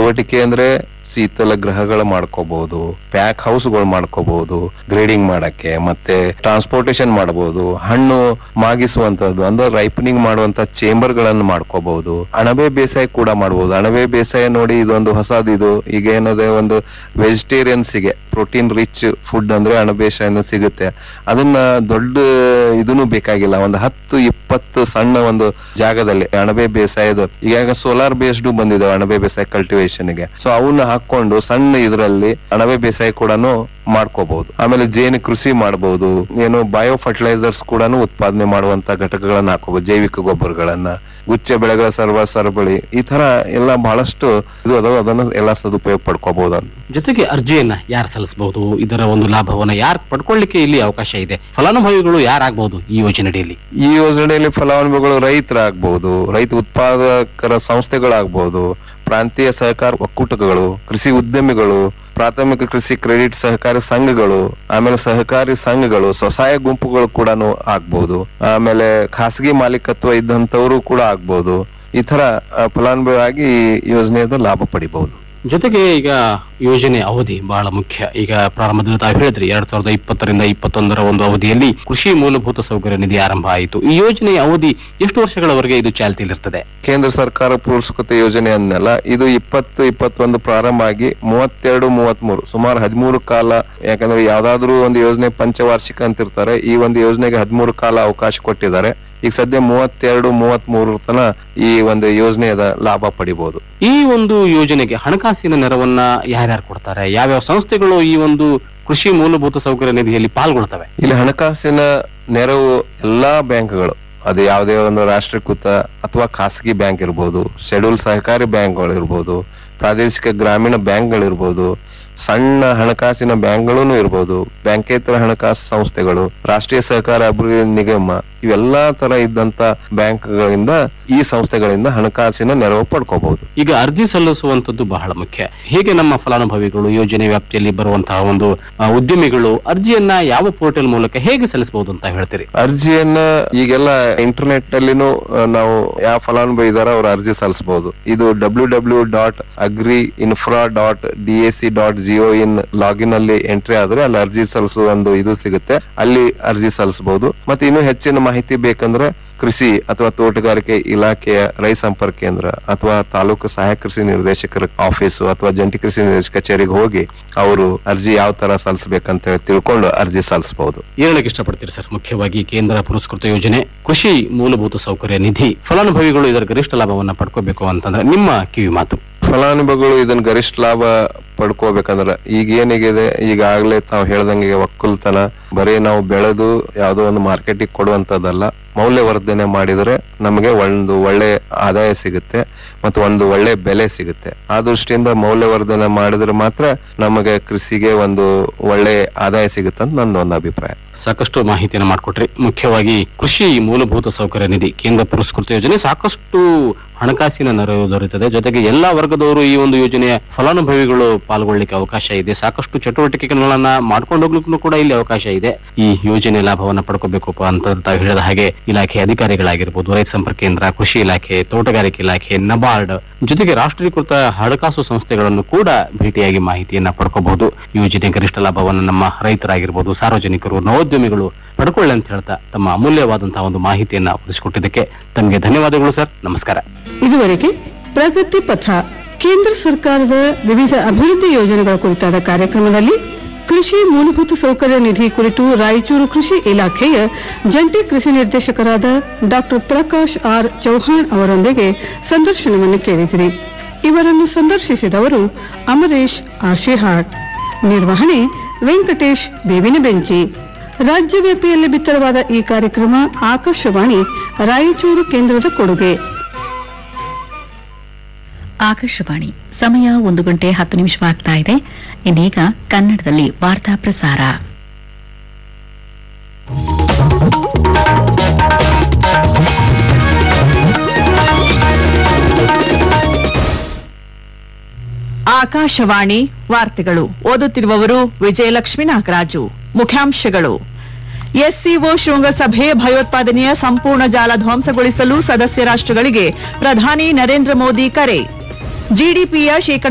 ಚಟುವಟಿಕೆ ಅಂದ್ರೆ ಶೀತಲ ಗೃಹಗಳು ಮಾಡ್ಕೋಬಹುದು ಪ್ಯಾಕ್ ಹೌಸ್ಗಳು ಮಾಡ್ಕೋಬಹುದು ಗ್ರೇಡಿಂಗ್ ಮಾಡಕ್ಕೆ ಮತ್ತೆ ಟ್ರಾನ್ಸ್ಪೋರ್ಟೇಶನ್ ಮಾಡಬಹುದು ಹಣ್ಣು ಮಾಗಿಸುವಂತದ್ದು ಅಂದ್ರೆ ರೈಪನಿಂಗ್ ಮಾಡುವಂತ ಚೇಂಬರ್ ಗಳನ್ನು ಮಾಡ್ಕೋಬಹುದು ಅಣಬೆ ಬೇಸಾಯ ಕೂಡ ಮಾಡಬಹುದು ಅಣಬೆ ಬೇಸಾಯ ನೋಡಿ ಇದೊಂದು ಹೊಸದು ಇದು ಈಗ ಏನದೆ ಒಂದು ವೆಜಿಟೇರಿಯನ್ಸ್ ಗೆ ಪ್ರೋಟೀನ್ ರಿಚ್ ಫುಡ್ ಅಂದ್ರೆ ಅಣಬೇಸಾಯ ಸಿಗುತ್ತೆ ಅದನ್ನ ದೊಡ್ಡ ಇದನ್ನು ಬೇಕಾಗಿಲ್ಲ ಒಂದು ಹತ್ತು ಇಪ್ಪತ್ತು ಸಣ್ಣ ಒಂದು ಜಾಗದಲ್ಲಿ ಅಣಬೆ ಬೇಸಾಯದ ಈಗ ಸೋಲಾರ್ ಬೇಸ್ಡ್ ಬಂದಿದೆ ಅಣಬೆ ಬೇಸಾಯ ಕಲ್ಟಿವೇಶನ್ ಗೆ ಸೊ ಅವನ್ನ ಹಾಕೊಂಡು ಸಣ್ಣ ಇದರಲ್ಲಿ ಅಣಬೆ ಬೇಸಾಯ ಕೂಡ ಮಾಡ್ಕೋಬಹುದು ಆಮೇಲೆ ಜೇನು ಕೃಷಿ ಮಾಡಬಹುದು ಏನು ಬಯೋ ಫರ್ಟಿಲೈಸರ್ಸ್ ಕೂಡ ಉತ್ಪಾದನೆ ಮಾಡುವಂತ ಘಟಕಗಳನ್ನ ಹಾಕೋಬಹುದು ಜೈವಿಕ ಗೊಬ್ಬರಗಳನ್ನ ಗುಚ್ಚ ಬೆಳೆಗಳ ಸರ್ವ ಸರಬಳಿ ಈ ತರ ಎಲ್ಲ ಬಹಳಷ್ಟು ಇದು ಅದಾವ ಅದನ್ನ ಎಲ್ಲ ಸದುಪಯೋಗ ಪಡ್ಕೋಬಹುದು ಜೊತೆಗೆ ಅರ್ಜಿಯನ್ನ ಯಾರು ಸಲ್ಲಿಸಬಹುದು ಇದರ ಒಂದು ಲಾಭವನ್ನ ಯಾರು ಪಡ್ಕೊಳ್ಳಿಕ್ಕೆ ಇಲ್ಲಿ ಅವಕಾಶ ಇದೆ ಫಲಾನುಭವಿಗಳು ಯಾರಾಗಬಹುದು ಈ ಯೋಜನೆಯಲ್ಲಿ ಈ ಯೋಜನೆಯಲ್ಲಿ ಫಲಾನುಭವಿಗಳು ರೈತರಾಗಬಹುದು ರೈತ ಉತ್ಪಾದಕರ ಸಂಸ್ಥೆಗಳಾಗಬಹುದು ಪ್ರಾಂತೀಯ ಸಹಕಾರ ಒಕ್ಕೂಟಗಳು ಕೃಷಿ ಉದ್ಯಮಿಗಳು ಪ್ರಾಥಮಿಕ ಕೃಷಿ ಕ್ರೆಡಿಟ್ ಸಹಕಾರಿ ಸಂಘಗಳು ಆಮೇಲೆ ಸಹಕಾರಿ ಸಂಘಗಳು ಸ್ವಸಹಾಯ ಗುಂಪುಗಳು ಕೂಡ ಆಗ್ಬಹುದು ಆಮೇಲೆ ಖಾಸಗಿ ಮಾಲೀಕತ್ವ ಇದ್ದಂತವರು ಕೂಡ ಆಗ್ಬಹುದು ಈ ತರ ಆ, ಫಲಾನುಭವಿಯಾಗಿ ಈ ಯೋಜನೆಯಿಂದ ಲಾಭ ಪಡಿಬಹುದು ಜೊತೆಗೆ ಈಗ ಯೋಜನೆ ಅವಧಿ ಬಹಳ ಮುಖ್ಯ ಈಗ ಪ್ರಾರಂಭದಲ್ಲಿ ತಾವು ಹೇಳಿದ್ರಿ ಎರಡ್ ಸಾವಿರದ ಇಪ್ಪತ್ತರಿಂದ ಇಪ್ಪತ್ತೊಂದರ ಒಂದು ಅವಧಿಯಲ್ಲಿ ಕೃಷಿ ಮೂಲಭೂತ ಸೌಕರ್ಯ ನಿಧಿ ಆರಂಭ ಆಯಿತು ಈ ಯೋಜನೆಯ ಅವಧಿ ಎಷ್ಟು ವರ್ಷಗಳವರೆಗೆ ಇದು ಚಾಲ್ತಿಯಲ್ಲಿರ್ತದೆ ಕೇಂದ್ರ ಸರ್ಕಾರ ಪುರಸ್ಕೃತ ಯೋಜನೆ ಅನ್ನಲ್ಲ ಇದು ಇಪ್ಪತ್ತು ಇಪ್ಪತ್ತೊಂದು ಪ್ರಾರಂಭ ಆಗಿ ಮೂವತ್ತೆರಡು ಮೂವತ್ಮೂರು ಸುಮಾರು ಹದಿಮೂರು ಕಾಲ ಯಾಕಂದ್ರೆ ಯಾವ್ದಾದ್ರು ಒಂದು ಯೋಜನೆ ಪಂಚವಾರ್ಷಿಕ ಅಂತಿರ್ತಾರೆ ಈ ಒಂದು ಯೋಜನೆಗೆ ಹದಿಮೂರು ಕಾಲ ಅವಕಾಶ ಕೊಟ್ಟಿದ್ದಾರೆ ಈಗ ಸದ್ಯ ಮೂವತ್ತೆರಡು ಮೂವತ್ತ್ ಮೂರು ತನ ಈ ಒಂದು ಯೋಜನೆಯ ಲಾಭ ಪಡಿಬಹುದು ಈ ಒಂದು ಯೋಜನೆಗೆ ಹಣಕಾಸಿನ ನೆರವನ್ನ ಯಾರ್ಯಾರು ಕೊಡ್ತಾರೆ ಯಾವ್ಯಾವ ಸಂಸ್ಥೆಗಳು ಈ ಒಂದು ಕೃಷಿ ಮೂಲಭೂತ ಸೌಕರ್ಯ ನಿಧಿಯಲ್ಲಿ ಪಾಲ್ಗೊಳ್ತವೆ ಇಲ್ಲಿ ಹಣಕಾಸಿನ ನೆರವು ಎಲ್ಲಾ ಬ್ಯಾಂಕ್ಗಳು ಅದು ಯಾವುದೇ ಒಂದು ರಾಷ್ಟ್ರೀಕೃತ ಅಥವಾ ಖಾಸಗಿ ಬ್ಯಾಂಕ್ ಇರ್ಬೋದು ಶೆಡ್ಯೂಲ್ ಸಹಕಾರಿ ಬ್ಯಾಂಕ್ಗಳು ಇರ್ಬೋದು ಪ್ರಾದೇಶಿಕ ಗ್ರಾಮೀಣ ಬ್ಯಾಂಕ್ಗಳಿರ್ಬೋದು ಸಣ್ಣ ಹಣಕಾಸಿನ ಬ್ಯಾಂಕ್ಗಳೂ ಇರ್ಬೋದು ಬ್ಯಾಂಕೇತರ ಹಣಕಾಸು ಸಂಸ್ಥೆಗಳು ರಾಷ್ಟ್ರೀಯ ಸಹಕಾರ ಅಭಿವೃದ್ಧಿ ನಿಗಮ ಇವೆಲ್ಲಾ ತರ ಇದ್ದಂತ ಬ್ಯಾಂಕ್ಗಳಿಂದ ಈ ಸಂಸ್ಥೆಗಳಿಂದ ಹಣಕಾಸಿನ ನೆರವು ಪಡ್ಕೋಬಹುದು ಈಗ ಅರ್ಜಿ ಸಲ್ಲಿಸುವಂತದ್ದು ಬಹಳ ಮುಖ್ಯ ಹೇಗೆ ನಮ್ಮ ಫಲಾನುಭವಿಗಳು ಯೋಜನೆ ವ್ಯಾಪ್ತಿಯಲ್ಲಿ ಬರುವಂತಹ ಒಂದು ಆ, ಉದ್ಯಮಿಗಳು ಅರ್ಜಿಯನ್ನ ಯಾವ ಪೋರ್ಟಲ್ ಮೂಲಕ ಹೇಗೆ ಸಲ್ಲಿಸಬಹುದು ಅಂತ ಹೇಳ್ತೀರಿ ಅರ್ಜಿಯನ್ನ ಈಗೆಲ್ಲ ಇಂಟರ್ನೆಟ್ ನಲ್ಲಿನೂ ಆ, ನಾವು ಯಾವ ಫಲಾನುಭವಿ ಇದಾರ ಅವ್ರ ಅರ್ಜಿ ಸಲ್ಲಿಸಬಹುದು ಇದು W W dot agri infra dot D A C dot GO in login ಅಲ್ಲಿ ಎಂಟ್ರಿ ಆದ್ರೆ ಅಲ್ಲಿ ಅರ್ಜಿ ಸಲ್ಲಿಸುವ ಒಂದು ಇದು ಸಿಗುತ್ತೆ ಅಲ್ಲಿ ಅರ್ಜಿ ಸಲ್ಲಿಸಬಹುದು ಮತ್ತೆ ಇನ್ನೂ ಹೆಚ್ಚಿನ ಮಾಹಿತಿ ಬೇಕಂದ್ರೆ ಕೃಷಿ ಅಥವಾ ತೋಟಗಾರಿಕೆ ಇಲಾಖೆಯ ರೈತ ಸಂಪರ್ಕ ಕೇಂದ್ರ ಅಥವಾ ತಾಲೂಕು ಸಹಾಯಕ ಕೃಷಿ ನಿರ್ದೇಶಕರ ಆಫೀಸು ಅಥವಾ ಜಂಟಿ ಕೃಷಿ ನಿರ್ದೇಶಕ ಕಚೇರಿಗೆ ಹೋಗಿ ಅವರು ಅರ್ಜಿ ಯಾವ ತರ ಸಲ್ಲಿಸಬೇಕಂತ ಹೇಳಿ ತಿಳ್ಕೊಂಡು ಅರ್ಜಿ ಸಲ್ಲಿಸಬಹುದು ಹೇಳಕ್ಕೆ ಇಷ್ಟಪಡ್ತೀರಿ ಸರ್ ಮುಖ್ಯವಾಗಿ ಕೇಂದ್ರ ಪುರಸ್ಕೃತ ಯೋಜನೆ ಕೃಷಿ ಮೂಲಭೂತ ಸೌಕರ್ಯ ನಿಧಿ ಫಲಾನುಭವಿಗಳು ಇದರ ಗರಿಷ್ಠ ಲಾಭವನ್ನ ಪಡ್ಕೋಬೇಕು ಅಂತಂದ್ರೆ ನಿಮ್ಮ ಕಿವಿ ಮಾತು ಫಲಾನುಭವಿಗಳು ಇದನ್ನ ಗರಿಷ್ಠ ಲಾಭ ಪಡ್ಕೋಬೇಕಂದ್ರ ಈಗ ಏನಿಗಿದೆ ಈಗಾಗಲೇ ತಾವು ಹೇಳ್ದಂಗೆ ಒಕ್ಕಲ್ತನ ಬರೀ ನಾವು ಬೆಳೆದು ಯಾವ್ದೋ ಒಂದು ಮಾರ್ಕೆಟಿಗೆ ಕೊಡುವಂತದ್ದಲ್ಲ ಮೌಲ್ಯವರ್ಧನೆ ಮಾಡಿದ್ರೆ ನಮಗೆ ಒಂದು ಒಳ್ಳೆ ಆದಾಯ ಸಿಗುತ್ತೆ ಮತ್ತು ಒಂದು ಒಳ್ಳೆ ಬೆಲೆ ಸಿಗುತ್ತೆ ಆ ದೃಷ್ಟಿಯಿಂದ ಮೌಲ್ಯವರ್ಧನೆ ಮಾಡಿದ್ರೆ ಮಾತ್ರ ನಮಗೆ ಕೃಷಿಗೆ ಒಂದು ಒಳ್ಳೆ ಆದಾಯ ಸಿಗುತ್ತೆ ಅಂತ ನನ್ನ ಒಂದು ಅಭಿಪ್ರಾಯ ಸಾಕಷ್ಟು ಮಾಹಿತಿಯನ್ನು ಮಾಡಿಕೊಟ್ರಿ ಮುಖ್ಯವಾಗಿ ಕೃಷಿ ಮೂಲಭೂತ ಸೌಕರ್ಯ ನಿಧಿ ಕೇಂದ್ರ ಪುರಸ್ಕೃತ ಯೋಜನೆ ಸಾಕಷ್ಟು ಹಣಕಾಸಿನ ನೆರವು ದೊರೆಯುತ್ತದೆ ಜೊತೆಗೆ ಎಲ್ಲಾ ವರ್ಗದವರು ಈ ಒಂದು ಯೋಜನೆಯ ಫಲಾನುಭವಿಗಳು ಪಾಲ್ಗೊಳ್ಳಿಕ್ಕೆ ಅವಕಾಶ ಇದೆ ಸಾಕಷ್ಟು ಚಟುವಟಿಕೆಗಳನ್ನ ಮಾಡ್ಕೊಂಡು ಹೋಗ್ಲಿಕ್ಕೂ ಕೂಡ ಇಲ್ಲಿ ಅವಕಾಶ ಇದೆ ಈ ಯೋಜನೆ ಲಾಭವನ್ನ ಪಡ್ಕೋಬೇಕಪ್ಪ ಅಂತ ತಾವು ಹೇಳಿದ ಹಾಗೆ ಇಲಾಖೆ ಅಧಿಕಾರಿಗಳಾಗಿರ್ಬೋದು ರೈತ ಸಂಪರ್ಕ ಕೇಂದ್ರ ಕೃಷಿ ಇಲಾಖೆ ತೋಟಗಾರಿಕೆ ಇಲಾಖೆ ನಬಾರ್ಡ್ ಜೊತೆಗೆ ರಾಷ್ಟ್ರೀಕೃತ ಹಣಕಾಸು ಸಂಸ್ಥೆಗಳನ್ನು ಕೂಡ ಭೇಟಿಯಾಗಿ ಮಾಹಿತಿಯನ್ನ ಪಡ್ಕೋಬಹುದು ಯೋಜನೆ ಗರಿಷ್ಠ ಲಾಭವನ್ನು ನಮ್ಮ ರೈತರಾಗಿರ್ಬೋದು ಸಾರ್ವಜನಿಕರು ನವೋದ್ಯಮಿಗಳು ಪಡ್ಕೊಳ್ಳಿ ಅಂತ ಹೇಳ್ತಾ ತಮ್ಮ ಅಮೂಲ್ಯವಾದಂತಹ ಒಂದು ಮಾಹಿತಿಯನ್ನ ಒದಗಿಸಿಕೊಟ್ಟಿದ್ದಕ್ಕೆ ತಮಗೆ ಧನ್ಯವಾದಗಳು ಸರ್ ನಮಸ್ಕಾರ ಇದುವರೆಗೆ ಪ್ರಗತಿ ಪಥ ಕೇಂದ್ರ ಸರ್ಕಾರದ ವಿವಿಧ ಅಭಿವೃದ್ಧಿ ಯೋಜನೆಗಳ ಕುರಿತಾದ ಕಾರ್ಯಕ್ರಮದಲ್ಲಿ ಕೃಷಿ ಮೂಲಭೂತ ಸೌಕರ್ಯ ನಿಧಿ ಕುರಿತು ರಾಯಚೂರು ಕೃಷಿ ಇಲಾಖೆಯ ಜಂಟಿ ಕೃಷಿ ನಿರ್ದೇಶಕರಾದ ಡಾಕ್ಟರ್ ಪ್ರಕಾಶ್ ಆರ್ ಚೌಹಾಣ್ ಅವರೊಂದಿಗೆ ಸಂದರ್ಶನವನ್ನು ಕೇಳಿದಿರಿ ಇವರನ್ನು ಸಂದರ್ಶಿಸಿದವರು ಅಮರೇಶ್ ಆಶಿಹಾಳ್ ನಿರ್ವಹಣೆ ವೆಂಕಟೇಶ್ ಬೇವಿನ ಬೆಂಚಿ ರಾಜ್ಯವ್ಯಾಪಿಯಲ್ಲಿ ಬಿತ್ತರವಾದ ಈ ಕಾರ್ಯಕ್ರಮ ಆಕಾಶವಾಣಿ ರಾಯಚೂರು ಕೇಂದ್ರದ ಕೊಡುಗೆ ಆಕಾಶವಾಣಿ ಸಮಯ ಒಂದು ಗಂಟೆ ಹತ್ತು ನಿಮಿಷವಾಗ್ತಾ ಇದೆ ಇನ್ನೀಗ ಕನ್ನಡದಲ್ಲಿ ವಾರ್ತಾ ಪ್ರಸಾರ ಆಕಾಶವಾಣಿ ವಾರ್ತೆಗಳು ಓದುತ್ತಿರುವವರು ವಿಜಯಲಕ್ಷ್ಮಿ ನಾಗರಾಜು ಮುಖ್ಯಾಂಶಗಳು ಎಸ್ಸಿಒ ಶೃಂಗಸಭೆ ಭಯೋತ್ಪಾದನೆಯ ಸಂಪೂರ್ಣ ಜಾಲ ಧ್ವಂಸಗೊಳಿಸಲು ಸದಸ್ಯ ರಾಷ್ಟ್ರಗಳಿಗೆ ಪ್ರಧಾನಿ ನರೇಂದ್ರ ಮೋದಿ ಕರೆ ಜಿಡಿಪಿಯ ಶೇಕಡ